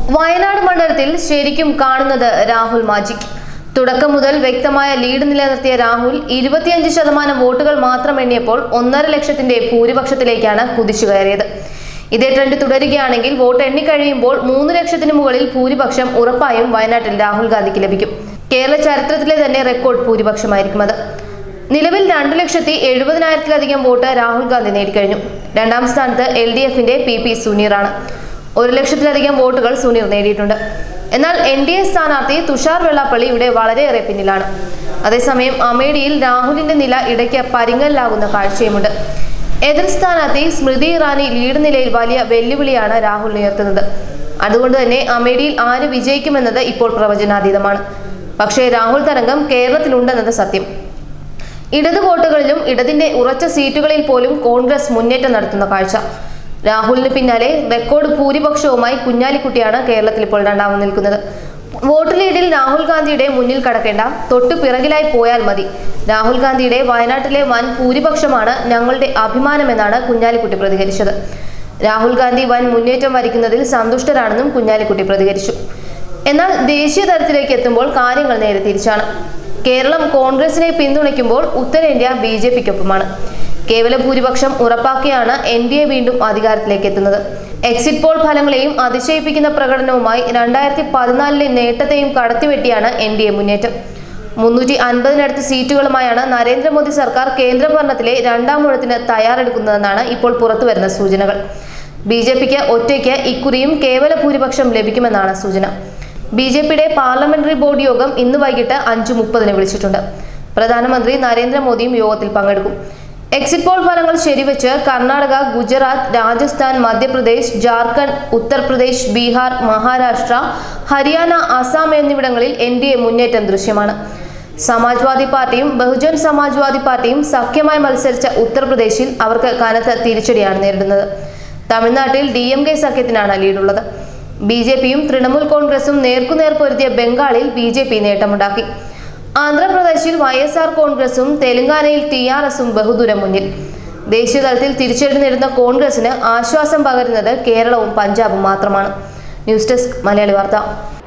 വയനാട് മണ്ഡലത്തിൽ ശരിക്കും കാണുന്നത് രാഹുൽ മാജിക് തുടക്കം മുതൽ വ്യക്തമായ ലീഡ് നിലനിർത്തിയ രാഹുൽ ഇരുപത്തിയഞ്ച് ശതമാനം വോട്ടുകൾ മാത്രം എണ്ണിയപ്പോൾ ഒന്നര ലക്ഷത്തിന്റെ ഭൂരിപക്ഷത്തിലേക്കാണ് കുതിച്ചു കയറിയത് ഇതേ ട്രെൻഡ് തുടരുകയാണെങ്കിൽ വോട്ട് എണ്ണിക്കഴിയുമ്പോൾ മൂന്ന് ലക്ഷത്തിന് മുകളിൽ ഭൂരിപക്ഷം ഉറപ്പായും വയനാട്ടിൽ രാഹുൽ ഗാന്ധിക്ക് ലഭിക്കും കേരള ചരിത്രത്തിലെ തന്നെ റെക്കോർഡ് ഭൂരിപക്ഷമായിരിക്കും അത് നിലവിൽ രണ്ടു ലക്ഷത്തി എഴുപതിനായിരത്തിലധികം വോട്ട് രാഹുൽ ഗാന്ധി നേടിക്കഴിഞ്ഞു രണ്ടാം സ്ഥാനത്ത് എൽ ഡി എഫിന്റെ പി പി സുനീറാണ് ഒരു ലക്ഷത്തിലധികം വോട്ടുകൾ സുനീർ നേടിയിട്ടുണ്ട് എന്നാൽ എൻ ഡി എ സ്ഥാനാർത്ഥി തുഷാർ വെള്ളാപ്പള്ളി ഇവിടെ വളരെയേറെ പിന്നിലാണ് അതേസമയം അമേഠിയിൽ രാഹുലിന്റെ നില ഇടയ്ക്ക് പരിങ്ങലിലാകുന്ന കാഴ്ചയുമുണ്ട് എതിർ സ്ഥാനാർത്ഥി സ്മൃതി ഇറാനി ലീഡ് നിലയിൽ വലിയ വെല്ലുവിളിയാണ് രാഹുൽ ഉയർത്തുന്നത് അതുകൊണ്ട് തന്നെ അമേഠിയിൽ ആര് വിജയിക്കുമെന്നത് ഇപ്പോൾ പ്രവചനാതീതമാണ് പക്ഷേ രാഹുൽ തരംഗം കേരളത്തിലുണ്ടെന്നത് സത്യം ഇടത് വോട്ടുകളിലും ഇടതിന്റെ ഉറച്ച സീറ്റുകളിൽ പോലും കോൺഗ്രസ് മുന്നേറ്റം നടത്തുന്ന കാഴ്ച രാഹുലിന് പിന്നാലെ റെക്കോർഡ് ഭൂരിപക്ഷവുമായി കുഞ്ഞാലിക്കുട്ടിയാണ് കേരളത്തിൽ ഇപ്പോൾ രണ്ടാമത് നിൽക്കുന്നത് വോട്ട് ലീഡിൽ രാഹുൽ ഗാന്ധിയുടെ മുന്നിൽ കടക്കേണ്ട തൊട്ടു പിറകിലായി പോയാൽ മതി രാഹുൽ ഗാന്ധിയുടെ വയനാട്ടിലെ വൻ ഭൂരിപക്ഷമാണ് ഞങ്ങളുടെ അഭിമാനമെന്നാണ് കുഞ്ഞാലിക്കുട്ടി പ്രതികരിച്ചത് രാഹുൽ ഗാന്ധി വൻ മുന്നേറ്റം വരിക്കുന്നതിൽ സന്തുഷ്ടരാണെന്നും കുഞ്ഞാലിക്കുട്ടി പ്രതികരിച്ചു എന്നാൽ ദേശീയ തലത്തിലേക്ക് എത്തുമ്പോൾ കാര്യങ്ങൾ നേരെ തിരിച്ചാണ് കേരളം കോൺഗ്രസിനെ പിന്തുണയ്ക്കുമ്പോൾ ഉത്തരേന്ത്യ ബി ജെ പിക്കൊപ്പമാണ് കേവല ഭൂരിപക്ഷം ഉറപ്പാക്കിയാണ് എൻ ഡി എ വീണ്ടും അധികാരത്തിലേക്ക് എത്തുന്നത് എക്സിറ്റ് പോൾ ഫലങ്ങളെയും അതിശയിപ്പിക്കുന്ന പ്രകടനവുമായി രണ്ടായിരത്തി പതിനാലിലെ നേട്ടത്തെയും കടത്തിവെട്ടിയാണ് എൻ ഡി എ മുന്നേറ്റം മുന്നൂറ്റി അൻപതിനടുത്ത് സീറ്റുകളുമായാണ് നരേന്ദ്രമോദി സർക്കാർ കേന്ദ്രഭരണത്തിലെ രണ്ടാം ഊഴത്തിന് തയ്യാറെടുക്കുന്നതെന്നാണ് ഇപ്പോൾ പുറത്തുവരുന്ന സൂചനകൾ ബി ജെ പിക്ക് ഒറ്റയ്ക്ക് ഇക്കുറിയും കേവല ഭൂരിപക്ഷം ലഭിക്കുമെന്നാണ് സൂചന ബി ജെ പിയുടെ പാർലമെന്ററി ബോർഡ് യോഗം ഇന്ന് വൈകിട്ട് അഞ്ച് മുപ്പതിന് വിളിച്ചിട്ടുണ്ട് പ്രധാനമന്ത്രി നരേന്ദ്രമോദിയും യോഗത്തിൽ പങ്കെടുക്കും എക്സിറ്റ് പോൾ ഫലങ്ങൾ ശരിവെച്ച് കർണാടക ഗുജറാത്ത് രാജസ്ഥാൻ മധ്യപ്രദേശ് ജാർഖണ്ഡ് ഉത്തർപ്രദേശ് ബീഹാർ മഹാരാഷ്ട്ര ഹരിയാന അസം എന്നിവിടങ്ങളിൽ എൻ ഡി എ മുന്നേറ്റം ദൃശ്യമാണ് സമാജ്വാദി പാർട്ടിയും ബഹുജൻ സമാജ്വാദി പാർട്ടിയും സഖ്യമായി മത്സരിച്ച ഉത്തർപ്രദേശിൽ അവർക്ക് കനത്ത തിരിച്ചടിയാണ് നേരിടുന്നത് തമിഴ്നാട്ടിൽ ഡി എം കെ സഖ്യത്തിനാണ് ലീഡുള്ളത് ബി ജെ പിയും തൃണമൂൽ കോൺഗ്രസും നേർക്കുനേർ പൊരുത്തിയ ബംഗാളിൽ ബി ജെ പി നേട്ടമുണ്ടാക്കി ആന്ധ്രാപ്രദേശിൽ വൈ എസ് ആർ കോൺഗ്രസും തെലങ്കാനയിൽ ടി ആർ എസും ബഹുദൂരം മുന്നിൽ ദേശീയതലത്തിൽ തിരിച്ചടി നേരിടുന്ന കോൺഗ്രസിന് ആശ്വാസം പകരുന്നത് കേരളവും പഞ്ചാബും മാത്രമാണ് ന്യൂസ് ഡെസ്ക് മലയാളി വാർത്ത